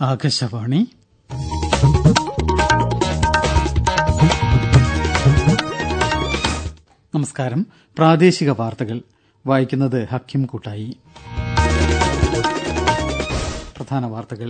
ആകാശവാണി നമസ്കാരം പ്രാദേശിക വാർത്തകൾ വായിക്കുന്നത് ഹക്കിം കൂട്ടായി പ്രധാന വാർത്തകൾ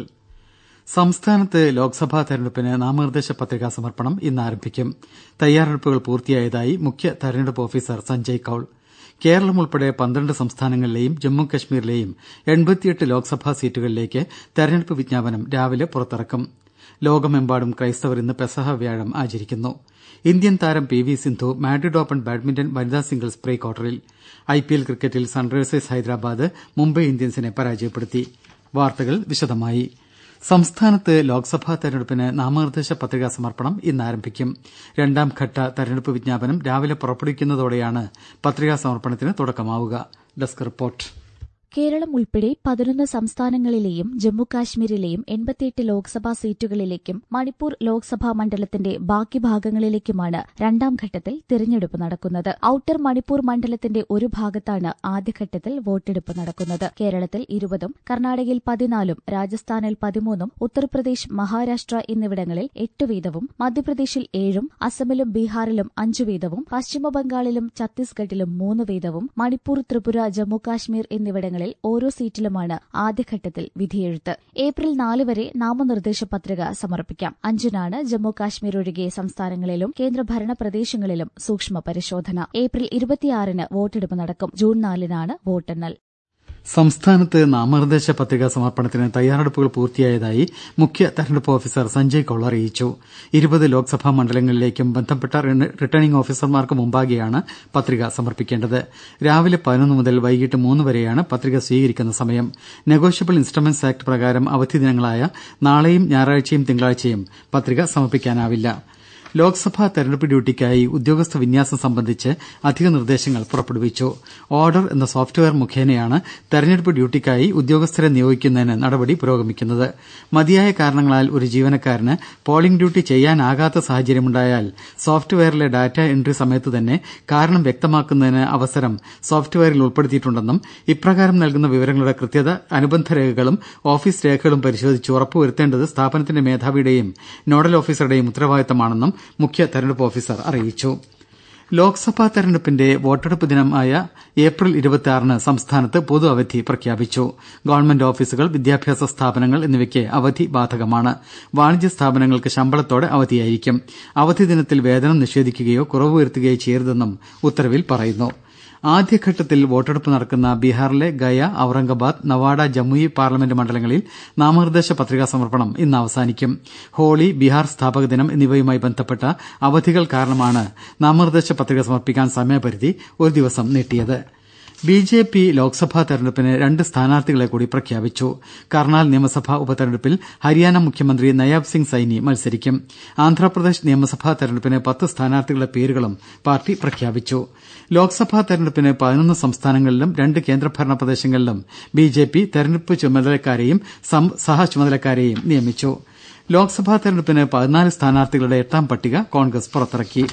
സംസ്ഥാനത്ത് ലോക്സഭാ തെരഞ്ഞെടുപ്പിന് നാമനിർദ്ദേശ പത്രികാ സമർപ്പണം ഇന്ന് ആരംഭിക്കും തയ്യാറെടുപ്പുകൾ പൂർത്തിയായതായി മുഖ്യ തെരഞ്ഞെടുപ്പ് ഓഫീസർ സഞ്ജയ് കൌൾ കേരളം ഉൾപ്പെടെ പന്ത്രണ്ട് സംസ്ഥാനങ്ങളിലെയും ജമ്മു കശ്മീരിലെയും എൺപത്തിയെട്ട് ലോക്സഭാ സീറ്റുകളിലേക്ക് തെരഞ്ഞെടുപ്പ് വിജ്ഞാപനം രാവിലെ പുറത്തിറക്കും ലോകമെമ്പാടും ക്രൈസ്തവർ ഇന്ന് പെസഹ വ്യാഴം ആചരിക്കുന്നു ഇന്ത്യൻ താരം P V Sindhu Madrid open badminton വനിതാ സിംഗിൾസ് പ്രീ ക്വാർട്ടറിൽ ഐപിഎൽ ക്രിക്കറ്റിൽ സൺറൈസേഴ്സ് ഹൈദരാബാദ് മുംബൈ ഇന്ത്യൻസിനെ പരാജയപ്പെടുത്തി വാർത്തകൾ വിശദമായി സംസ്ഥാനത്ത് ലോക്സഭാ തെരഞ്ഞെടുപ്പിന് നാമനിർദ്ദേശ പത്രികാ സമർപ്പണം ഇന്ന് ആരംഭിക്കും രണ്ടാംഘട്ട തെരഞ്ഞെടുപ്പ് വിജ്ഞാപനം രാവിലെ പുറപ്പെടുവിക്കുന്നതോടെയാണ് പത്രികാ സമർപ്പണത്തിന് തുടക്കമാവുക ഡെസ്ക് റിപ്പോർട്ട് കേരളം ഉൾപ്പെടെ പതിനൊന്ന് സംസ്ഥാനങ്ങളിലെയും ജമ്മുകാശ്മീരിലെയും എൺപത്തിയെട്ട് ലോക്സഭാ സീറ്റുകളിലേക്കും മണിപ്പൂർ ലോക്സഭാ മണ്ഡലത്തിന്റെ ബാക്കി ഭാഗങ്ങളിലേക്കുമാണ് രണ്ടാം ഘട്ടത്തിൽ തിരഞ്ഞെടുപ്പ് നടക്കുന്നത് ഔട്ടർ മണിപ്പൂർ മണ്ഡലത്തിന്റെ ഒരു ഭാഗത്താണ് ആദ്യഘട്ടത്തിൽ വോട്ടെടുപ്പ് നടക്കുന്നത് കേരളത്തിൽ ഇരുപതും കർണാടകയിൽ പതിനാലും രാജസ്ഥാനിൽ പതിമൂന്നും ഉത്തർപ്രദേശ് മഹാരാഷ്ട്ര എന്നിവിടങ്ങളിൽ എട്ട് വീതവും മധ്യപ്രദേശിൽ ഏഴും അസമിലും ബീഹാറിലും അഞ്ചു വീതവും പശ്ചിമബംഗാളിലും ഛത്തീസ്ഗഡിലും മൂന്ന് വീതവും മണിപ്പൂർ ത്രിപുര ജമ്മുകാശ്മീർ എന്നിവിടങ്ങളിൽ സ്ഥാനങ്ങളിൽ ഓരോ സീറ്റിലുമാണ് ആദ്യഘട്ടത്തിൽ വിധിയെഴുത്ത് ഏപ്രിൽ നാല് വരെ നാമനിർദ്ദേശ പത്രിക സമർപ്പിക്കാം അഞ്ചിനാണ് ജമ്മു കാശ്മീർ ഒഴികെ സംസ്ഥാനങ്ങളിലും കേന്ദ്രഭരണ പ്രദേശങ്ങളിലും സൂക്ഷ്മ പരിശോധന ഏപ്രിൽ ഇരുപത്തിയാറിന് വോട്ടെടുപ്പ് നടക്കും ജൂൺ നാലിനാണ് വോട്ടെണ്ണൽ സംസ്ഥാനത്ത് നാമനിർദ്ദേശ പത്രികാ സമർപ്പണത്തിന് തയ്യാറെടുപ്പുകൾ പൂർത്തിയായതായി മുഖ്യ തെരഞ്ഞെടുപ്പ് ഓഫീസർ സഞ്ജയ് കൌൾ അറിയിച്ചു ഇരുപത് ലോക്സഭാ മണ്ഡലങ്ങളിലേക്കും ബന്ധപ്പെട്ട റിട്ടേണിംഗ് ഓഫീസർമാർക്ക് മുമ്പാകെയാണ് പത്രിക സമർപ്പിക്കേണ്ടത് രാവിലെ പതിനൊന്ന് മുതൽ വൈകിട്ട് മൂന്ന് വരെയാണ് പത്രിക സ്വീകരിക്കുന്ന സമയം നെഗോഷ്യബിൾ ഇൻസ്ട്രുമെന്റ്സ് ആക്ട് പ്രകാരം അവധി ദിനങ്ങളായ നാളെയും ഞായറാഴ്ചയും തിങ്കളാഴ്ചയും പത്രിക സമർപ്പിക്കാനാവില്ല ലോക്സഭാ തെരഞ്ഞെടുപ്പ് ഡ്യൂട്ടിക്കായി ഉദ്യോഗസ്ഥ വിന്യാസം സംബന്ധിച്ച് അധിക നിർദ്ദേശങ്ങൾ പുറപ്പെടുവിച്ചു ഓർഡർ എന്ന സോഫ്റ്റ്വെയർ മുഖേനയാണ് തെരഞ്ഞെടുപ്പ് ഡ്യൂട്ടിക്കായി ഉദ്യോഗസ്ഥരെ നിയോഗിക്കുന്നതിന് നടപടി പുരോഗമിക്കുന്നത് മതിയായ കാരണങ്ങളാൽ ഒരു ജീവനക്കാരന് പോളിംഗ് ഡ്യൂട്ടി ചെയ്യാനാകാത്ത സാഹചര്യമുണ്ടായാൽ സോഫ്റ്റ്വെയറിലെ ഡാറ്റ എൻട്രി സമയത്ത് തന്നെ കാരണം വ്യക്തമാക്കുന്നതിന് അവസരം സോഫ്റ്റ്വെയറിൽ ഉൾപ്പെടുത്തിയിട്ടുണ്ടെന്നും ഇപ്രകാരം നൽകുന്ന വിവരങ്ങളുടെ കൃത്യത അനുബന്ധ രേഖകളും ഓഫീസ് രേഖകളും പരിശോധിച്ച് ഉറപ്പുവരുത്തേണ്ടത് സ്ഥാപനത്തിന്റെ മേധാവിയുടെയും നോഡൽ ഓഫീസറുടെയും ഉത്തരവാദിത്തമാണെന്നും മുഖ്യ തെരഞ്ഞെടുപ്പ് ഓഫീസർ അറിയിച്ചു ലോക്സഭാ തെരഞ്ഞെടുപ്പിന്റെ വോട്ടെടുപ്പ് ദിനമായ ഏപ്രിൽ ഇരുപത്തിയാറിന് സംസ്ഥാനത്ത് പൊതു അവധി പ്രഖ്യാപിച്ചു ഗവൺമെന്റ് ഓഫീസുകൾ വിദ്യാഭ്യാസ സ്ഥാപനങ്ങൾ എന്നിവയ്ക്ക് അവധി ബാധകമാണ് വാണിജ്യ സ്ഥാപനങ്ങൾക്ക് ശമ്പളത്തോടെ അവധിയായിരിക്കും അവധി ദിനത്തിൽ വേതനം നിഷേധിക്കുകയോ കുറവ് വരുത്തുകയോ ചെയ്യരുതെന്നും ഉത്തരവിൽ പറയുന്നു ആദ്യഘട്ടത്തിൽ വോട്ടെടുപ്പ് നടക്കുന്ന ബീഹാറിലെ ഗയ ഔറംഗാബാദ് നവാഡ ജമുയി പാർലമെന്റ് മണ്ഡലങ്ങളിൽ നാമനിർദ്ദേശ പത്രികാ സമർപ്പണം ഇന്ന് അവസാനിക്കും ഹോളി ബീഹാർ സ്ഥാപക ദിനം എന്നിവയുമായി ബന്ധപ്പെട്ട അവധികൾ കാരണമാണ് നാമനിർദ്ദേശ പത്രിക സമർപ്പിക്കാൻ സമയപരിധി ഒരു ദിവസം നീട്ടിയത് ബി ജെ പി ലോക്സഭാ തെരഞ്ഞെടുപ്പിന് രണ്ട് സ്ഥാനാർത്ഥികളെ കൂടി പ്രഖ്യാപിച്ചു കർണാൽ നിയമസഭാ ഉപതെരഞ്ഞെടുപ്പിൽ ഹരിയാന മുഖ്യമന്ത്രി നയാബ് സിംഗ് സൈനി മത്സരിക്കും ആന്ധ്രാപ്രദേശ് നിയമസഭാ തെരഞ്ഞെടുപ്പിന് പത്ത് സ്ഥാനാർത്ഥികളുടെ പേരുകളും പാർട്ടി പ്രഖ്യാപിച്ചു ലോക്സഭാ തെരഞ്ഞെടുപ്പിന് പതിനൊന്ന് സംസ്ഥാനങ്ങളിലും രണ്ട് കേന്ദ്രഭരണ പ്രദേശങ്ങളിലും ബി ജെ പി തെരഞ്ഞെടുപ്പ് ചുമതലക്കാരെയും സഹ ചുമതലക്കാരെയും നിയമിച്ചു ലോക്സഭാ തെരഞ്ഞെടുപ്പിന് പതിനാല് സ്ഥാനാർത്ഥികളുടെ എട്ടാം പട്ടിക കോൺഗ്രസ് പുറത്തിറക്കി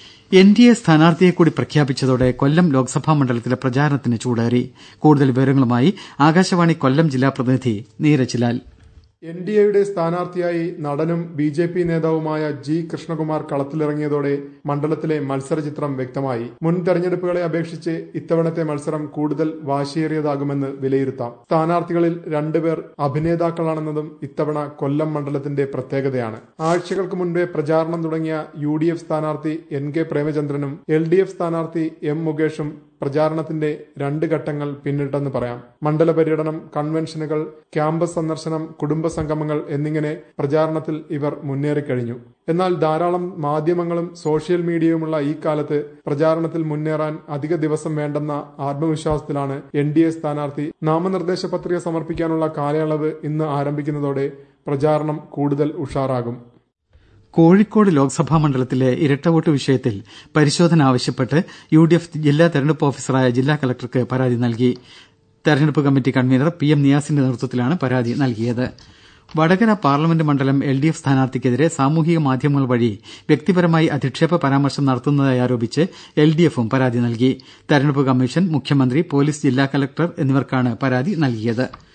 എൻ ഡി എ സ്ഥാനാർത്ഥിയെ കൂടി പ്രഖ്യാപിച്ചതോടെ കൊല്ലം ലോക്സഭാ മണ്ഡലത്തിലെ പ്രചാരണത്തിന് ചൂടേറി കൂടുതൽ വിവരങ്ങളുമായി ആകാശവാണി കൊല്ലം ജില്ലാ പ്രതിനിധി നീരജ് ലാൽ എൻ ഡി എയുടെ സ്ഥാനാർത്ഥിയായി നടനും ബി ജെ പി നേതാവുമായ ജി കൃഷ്ണകുമാർ കളത്തിലിറങ്ങിയതോടെ മണ്ഡലത്തിലെ മത്സരചിത്രം വ്യക്തമായി മുൻ തെരഞ്ഞെടുപ്പുകളെ അപേക്ഷിച്ച് ഇത്തവണത്തെ മത്സരം കൂടുതൽ വാശിയേറിയതാകുമെന്ന് വിലയിരുത്താം സ്ഥാനാർത്ഥികളിൽ രണ്ടുപേർ അഭിനേതാക്കളാണെന്നതും ഇത്തവണ കൊല്ലം മണ്ഡലത്തിന്റെ പ്രത്യേകതയാണ് ആഴ്ചകൾക്ക് മുൻപേ പ്രചാരണം തുടങ്ങിയ യു ഡി എഫ് സ്ഥാനാർത്ഥി എൻ കെ പ്രേമചന്ദ്രനും എൽ ഡി എഫ് സ്ഥാനാർത്ഥി എം മുകേഷും പ്രചാരണത്തിന്റെ രണ്ട് ഘട്ടങ്ങൾ പിന്നിട്ടെന്ന് പറയാം മണ്ഡല പര്യടനം കൺവെൻഷനുകൾ ക്യാമ്പസ് സന്ദർശനം കുടുംബ സംഗമങ്ങൾ എന്നിങ്ങനെ പ്രചാരണത്തിൽ ഇവർ മുന്നേറിക്കഴിഞ്ഞു എന്നാൽ ധാരാളം മാധ്യമങ്ങളും സോഷ്യൽ മീഡിയയുമുള്ള ഈ കാലത്ത് പ്രചാരണത്തിൽ മുന്നേറാൻ അധിക ദിവസം വേണ്ടെന്ന ആത്മവിശ്വാസത്തിലാണ് എൻ ഡി എ സ്ഥാനാർത്ഥി നാമനിർദ്ദേശ പത്രിക സമർപ്പിക്കാനുള്ള കാലയളവ് ഇന്ന് ആരംഭിക്കുന്നതോടെ പ്രചാരണം കൂടുതൽ ഉഷാറാകും കോഴിക്കോട് ലോക്സഭാ മണ്ഡലത്തിലെ ഇരട്ടവോട്ട് വിഷയത്തിൽ പരിശോധന ആവശ്യപ്പെട്ട് യു ഡി എഫ് ജില്ലാ തെരഞ്ഞെടുപ്പ് ഓഫീസറായ ജില്ലാ കലക്ടർക്ക് പരാതി നൽകി തെരഞ്ഞെടുപ്പ് കമ്മിറ്റി കൺവീനർ പി എം നിയാസിന്റെ നേതൃത്വത്തിലാണ് പരാതി നൽകിയത് വടകര പാർലമെന്റ് മണ്ഡലം എൽ ഡി എഫ് സ്ഥാനാർത്ഥിക്കെതിരെ സാമൂഹിക മാധ്യമങ്ങൾ വഴി വ്യക്തിപരമായി അധിക്ഷേപ പരാമർശം നടത്തുന്നതായി ആരോപിച്ച് എൽ ഡി എഫും പരാതി നൽകി തെരഞ്ഞെടുപ്പ് കമ്മീഷൻ മുഖ്യമന്ത്രി പൊലീസ് ജില്ലാ കലക്ടർ എന്നിവർക്കാണ് പരാതി നൽകിയത്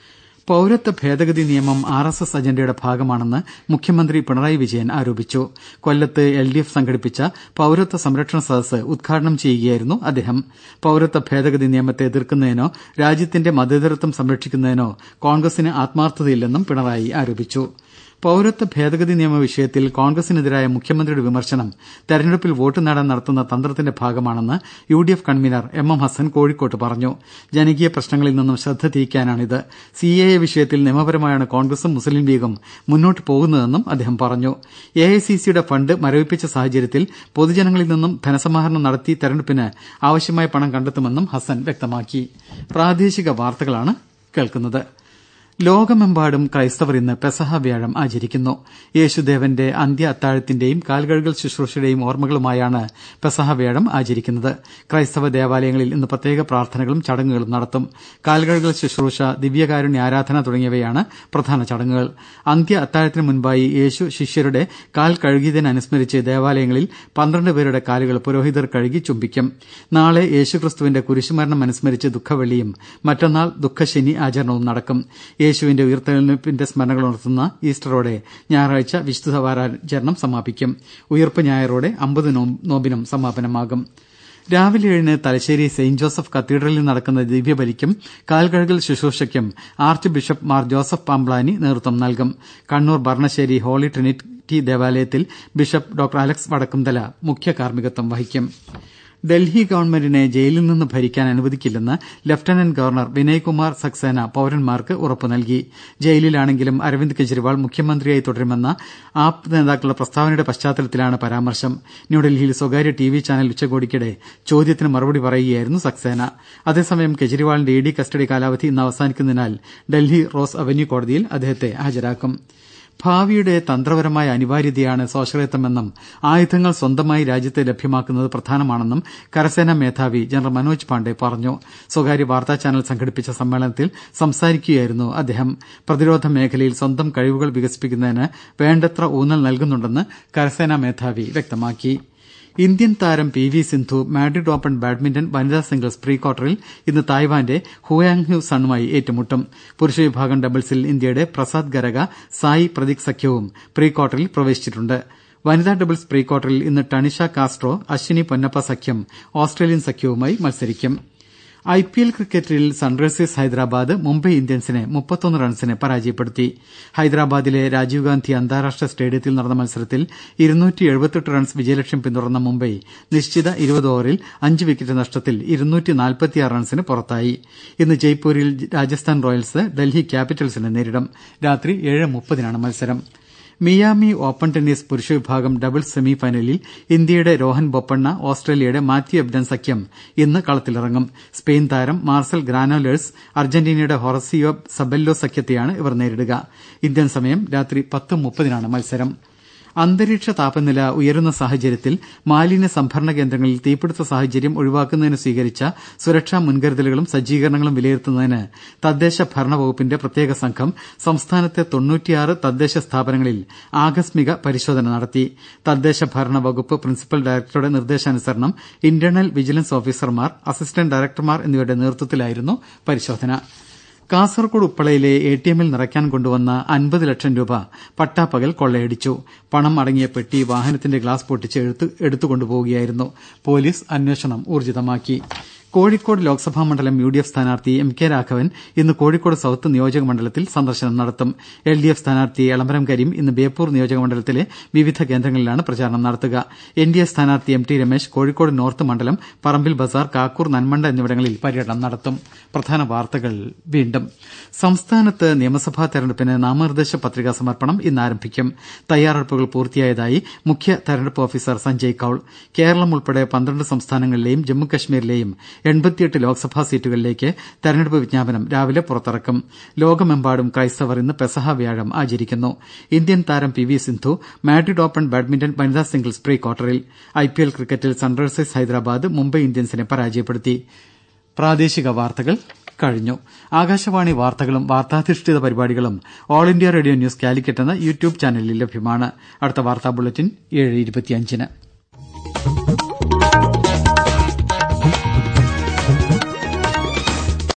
പൌരത്വ ഭേദഗതി നിയമം ആർ എസ് എസ് അജണ്ടയുടെ ഭാഗമാണെന്ന് മുഖ്യമന്ത്രി പിണറായി വിജയൻ ആരോപിച്ചു കൊല്ലത്ത് എൽ ഡി എഫ് സംഘടിപ്പിച്ച പൌരത്വ സംരക്ഷണ സദസ്സ് ഉദ്ഘാടനം ചെയ്യുകയായിരുന്നു അദ്ദേഹം പൌരത്വ ഭേദഗതി നിയമത്തെ എതിർക്കുന്നതിനോ രാജ്യത്തിന്റെ മതേതരത്വം സംരക്ഷിക്കുന്നതിനോ കോൺഗ്രസിന് ആത്മാർത്ഥതയില്ലെന്നും പിണറായി ആരോപിച്ചു പൌരത്വ ഭേദഗതി നിയമ വിഷയത്തിൽ കോൺഗ്രസിനെതിരായ മുഖ്യമന്ത്രിയുടെ വിമർശനം തെരഞ്ഞെടുപ്പിൽ വോട്ട് നേടാൻ നടത്തുന്ന തന്ത്രത്തിന്റെ ഭാഗമാണെന്ന് U D F convener M M Hassan കോഴിക്കോട്ട് പറഞ്ഞു ജനകീയ പ്രശ്നങ്ങളിൽ നിന്നും ശ്രദ്ധ തിരിക്കാനാണിത് സി എ എ വിഷയത്തിൽ നിയമപരമായാണ് കോൺഗ്രസും മുസ്ലിം ലീഗും മുന്നോട്ട് പോകുന്നതെന്നും അദ്ദേഹം പറഞ്ഞു എ ഐ സി സിയുടെ ഫണ്ട് മരവിപ്പിച്ച സാഹചര്യത്തിൽ പൊതുജനങ്ങളിൽ നിന്നും ധനസമാഹരണം നടത്തി തെരഞ്ഞെടുപ്പിന് ആവശ്യമായ പണം കണ്ടെത്തുമെന്നും ഹസൻ വ്യക്തമാക്കി പ്രാദേശിക വാർത്തകളാണ് കേൾക്കുന്നത് ലോകമെമ്പാടും ക്രൈസ്തവർ ഇന്ന് പെസഹ വ്യാഴം ആചരിക്കുന്നു യേശുദേവന്റെ അന്ത്യ അത്താഴത്തിന്റെയും കാൽകഴുകൽ ശുശ്രൂഷയുടെയും ഓർമ്മകളുമായാണ് പെസഹ വ്യാഴം ആചരിക്കുന്നത് ക്രൈസ്തവ ദേവാലയങ്ങളിൽ ഇന്ന് പ്രത്യേക പ്രാർത്ഥനകളും ചടങ്ങുകളും നടത്തും കാൽകഴുകൽ ശുശ്രൂഷ ദിവ്യകാരുണ്യ ആരാധന തുടങ്ങിയവയാണ് പ്രധാന ചടങ്ങുകൾ അന്ത്യ അത്താഴത്തിന് മുൻപായി യേശു ശിഷ്യരുടെ കാൽ കഴുകിയതിനനുസ്മരിച്ച് ദേവാലയങ്ങളിൽ പന്ത്രണ്ട് പേരുടെ കാലുകൾ പുരോഹിതർ കഴുകി ചുംബിക്കും നാളെ യേശുക്രിസ്തുവിന്റെ കുരിശുമരണം അനുസ്മരിച്ച് ദുഃഖവെള്ളിയും മറ്റന്നാൾ ദുഃഖശനി ആചരണവും നടക്കും യേശുവിന്റെ ഉയർത്തെഴുന്നേൽപ്പിന്റെ സ്മരണകൾ ഉണർത്തുന്ന ഈസ്റ്ററോടെ ഞായറാഴ്ച വിശുദ്ധ വാരാചരണം സമാപിക്കും ഉയർപ്പ് ഞായറോടെ അമ്പത് നോമ്പിനും സമാപനമാകും രാവിലെ ഏഴിന് തലശ്ശേരി സെയിന്റ് ജോസഫ് കത്തീഡ്രലിൽ നടക്കുന്ന ദിവ്യബലിക്കും കാൽകഴുകൽ ശുശ്രൂഷയ്ക്കും archbishop Mar Joseph Pamplany നേതൃത്വം നൽകും കണ്ണൂർ ഭരണശ്ശേരി ഹോളി ട്രിനിറ്റി ദേവാലയത്തിൽ ബിഷപ്പ് ഡോക്ടർ അലക്സ് വടക്കുംതല മുഖ്യ കാർമ്മികത്വം വഹിക്കും ഡൽഹി ഗവൺമെന്റിനെ ജയിലിൽ നിന്ന് ഭരിക്കാൻ അനുവദിക്കില്ലെന്ന് ലഫ്റ്റനന്റ് ഗവർണർ വിനയ്കുമാർ സക്സേന പൌരന്മാർക്ക് ഉറപ്പു നൽകി ജയിലിലാണെങ്കിലും അരവിന്ദ് കെജ്രിവാൾ മുഖ്യമന്ത്രിയായി തുടരുമെന്ന ആപ് നേതാക്കളുടെ പ്രസ്താവനയുടെ പശ്ചാത്തലത്തിലാണ് പരാമർശം ന്യൂഡൽഹിയിൽ സ്വകാര്യ ടി വി ചാനൽ ഉച്ചകോടിക്കിടെ ചോദ്യത്തിന് മറുപടി പറയുകയായിരുന്നു സക്സേന അതേസമയം കെജ്രിവാളിന്റെ ഇ ഡി കസ്റ്റഡി കാലാവധി ഇന്ന് അവസാനിക്കുന്നതിനാൽ ഡൽഹി റോസ് അവന്യൂ കോടതിയിൽ അദ്ദേഹത്തെ ഹാജരാക്കും ഭാവിയുടെ തന്ത്രപരമായ അനിവാര്യതയാണ് സ്വാശ്രയത്വമെന്നും ആയുധങ്ങൾ സ്വന്തമായി രാജ്യത്ത് ലഭ്യമാക്കുന്നത് പ്രധാനമാണെന്നും കരസേനാ മേധാവി ജനറൽ മനോജ് പാണ്ഡെ പറഞ്ഞു സ്വകാര്യ വാർത്താ ചാനൽ സംഘടിപ്പിച്ച സമ്മേളനത്തിൽ സംസാരിക്കുകയായിരുന്നു അദ്ദേഹം പ്രതിരോധ മേഖലയിൽ സ്വന്തം കഴിവുകൾ വികസിപ്പിക്കുന്നതിന് വേണ്ടത്ര ഊന്നൽ നൽകുന്നുണ്ടെന്ന് കരസേനാ മേധാവി വ്യക്തമാക്കി ഇന്ത്യൻ താരം P V Sindhu Madrid open badminton വനിതാ സിംഗിൾസ് പ്രീ ക്വാർട്ടറിൽ ഇന്ന് തായ്വാന്റെ ഹുയാങ് ഹ്യു സണ്ണുമായി ഏറ്റുമുട്ടും പുരുഷ വിഭാഗം ഡബിൾസിൽ ഇന്ത്യയുടെ പ്രസാദ് ഗരഗ സായി പ്രതീക് സഖ്യവും പ്രീ ക്വാർട്ടറിൽ പ്രവേശിച്ചിട്ടുണ്ട് വനിതാ ഡബിൾസ് പ്രീ ക്വാർട്ടറിൽ ഇന്ന് ടണിഷ കാസ്ട്രോ അശ്വിനി പൊന്നപ്പ സഖ്യം ഓസ്ട്രേലിയൻ സഖ്യവുമായി മത്സരിക്കും ഐ പി എൽ ക്രിക്കറ്റിൽ സൺറൈസേഴ്സ് ഹൈദരാബാദ് മുംബൈ ഇന്ത്യൻസിനെ മുപ്പത്തൊന്ന് റൺസിന് പരാജയപ്പെടുത്തി ഹൈദരാബാദിലെ രാജീവ് ഗാന്ധി അന്താരാഷ്ട്ര സ്റ്റേഡിയത്തിൽ നടന്ന മത്സരത്തിൽ ഇരുന്നൂറ്റി എഴുപത്തെട്ട് റൺസ് വിജയലക്ഷ്യം പിന്തുടർന്ന മുംബൈ നിശ്ചിത ഇരുപത് ഓവറിൽ അഞ്ച് വിക്കറ്റ് നഷ്ടത്തിൽ ഇരുന്നൂറ്റി നാൽപ്പത്തിയാറ് റൺസിന് പുറത്തായി ഇന്ന് ജയ്പൂരിൽ രാജസ്ഥാൻ റോയൽസ് ഡൽഹി ക്യാപിറ്റൽസിനെ നേരിടും രാത്രി ഏഴ് മുപ്പതിനാണ് മത്സരം മിയാമി ഓപ്പൺ ടെന്നീസ് പുരുഷ വിഭാഗം ഡബിൾസ് സെമി ഫൈനലിൽ ഇന്ത്യയുടെ രോഹൻ ബൊപ്പണ്ണ ഓസ്ട്രേലിയയുടെ മാത്യു എബ്ഡൻ സഖ്യം ഇന്ന് കളത്തിലിറങ്ങും സ്പെയിൻ താരം മാർസൽ ഗ്രാനോലേഴ്സ് അർജന്റീനയുടെ ഹൊറസിയോ സബെല്ലോ സഖ്യത്തെയാണ് ഇവർ നേരിടുക ഇന്ത്യൻ സമയം രാത്രി പത്ത് മുപ്പതിനാണ് മത്സരം അന്തരീക്ഷ താപനില ഉയരുന്ന സാഹചര്യത്തിൽ മാലിന്യ സംഭരണ കേന്ദ്രങ്ങളിൽ തീപിടുത്ത സാഹചര്യം ഒഴിവാക്കുന്നതിന് സ്വീകരിച്ച സുരക്ഷാ മുൻകരുതലുകളും സജ്ജീകരണങ്ങളും വിലയിരുത്തുന്നതിന് തദ്ദേശ ഭരണ വകുപ്പിന്റെ പ്രത്യേക സംഘം സംസ്ഥാനത്തെ തൊണ്ണൂറ്റിയാറ് തദ്ദേശ സ്ഥാപനങ്ങളിൽ ആകസ്മിക പരിശോധന നടത്തി തദ്ദേശ ഭരണ വകുപ്പ് പ്രിൻസിപ്പൽ ഡയറക്ടറുടെ നിർദ്ദേശാനുസരണം ഇന്റേണൽ വിജിലൻസ് ഓഫീസർമാർ അസിസ്റ്റന്റ് ഡയറക്ടർമാർ എന്നിവരുടെ നേതൃത്വത്തിലായിരുന്നു പരിശോധന കാസർകോട് ഉപ്പളയിലെ എ ടി എമ്മിൽ നിറയ്ക്കാൻ കൊണ്ടുവന്ന അൻപത് ലക്ഷം രൂപ പട്ടാപ്പകൽ കൊള്ളയടിച്ചു പണം അടങ്ങിയ പെട്ടി വാഹനത്തിന്റെ ഗ്ലാസ് പൊട്ടിച്ച് എടുത്തുകൊണ്ടുപോവുകയായിരുന്നു പോലീസ് അന്വേഷണം ഊർജിതമാക്കി കോഴിക്കോട് ലോക്സഭാ മണ്ഡലം യു ഡി എഫ് സ്ഥാനാർത്ഥി എം കെ രാഘവൻ ഇന്ന് കോഴിക്കോട് സൌത്ത് നിയോജക മണ്ഡലത്തിൽ സന്ദർശനം നടത്തും എൽ ഡി എഫ് സ്ഥാനാർത്ഥി എളമരം കരീം ഇന്ന് ബേപ്പൂർ നിയോജക മണ്ഡലത്തിലെ വിവിധ കേന്ദ്രങ്ങളിലാണ് പ്രചാരണം നടത്തുക എൻ ഡി എ സ്ഥാനാർത്ഥി M T Ramesh Kozhikode north മണ്ഡലം പറമ്പിൽ ബസാർ കാക്കൂർ നന്മണ്ട എന്നിവിടങ്ങളിൽ പര്യടനം നടത്തും പ്രധാന വാർത്തകൾ വീണ്ടും സംസ്ഥാനത്ത് നിയമസഭാ തെരഞ്ഞെടുപ്പിന് നാമനിർദ്ദേശ പത്രികാ സമർപ്പണം ഇന്ന് ആരംഭിക്കും തയ്യാറെടുപ്പുകൾ പൂർത്തിയായതായി മുഖ്യ തെരഞ്ഞെടുപ്പ് ഓഫീസർ സഞ്ജയ് കൌൾ കേരളം ഉൾപ്പെടെ പന്ത്രണ്ട് സംസ്ഥാനങ്ങളിലെയും ജമ്മുകശ്മീരിലെയും എൺപത്തിയെട്ട് ലോക്സഭാ സീറ്റുകളിലേക്ക് തെരഞ്ഞെടുപ്പ് വിജ്ഞാപനം രാവിലെ പുറത്തിറക്കും ലോകമെമ്പാടും ക്രൈസ്തവർ ഇന്ന് പെസഹ വ്യാഴം ആചരിക്കുന്നു ഇന്ത്യൻ താരം P V Sindhu Madrid open badminton വനിതാ സിംഗിൾസ് പ്രീ ക്വാർട്ടറിൽ ഐ പി എൽ ക്രിക്കറ്റിൽ സൺറൈസേഴ്സ് ഹൈദരാബാദ് മുംബൈ ഇന്ത്യൻസിനെ പരാജയപ്പെടുത്തി പ്രാദേശിക വാർത്തകൾ കഴിഞ്ഞു ആകാശവാണി വാർത്തകളും വാർത്താധിഷ്ഠിത പരിപാടികളും all India radio news Calicut എന്ന യൂട്യൂബ് ചാനലിൽ ലഭ്യമാണ് അടുത്ത വാർത്താ ബുള്ളറ്റിൻ ഏഴ് ഇരുപത്തിയഞ്ചിന്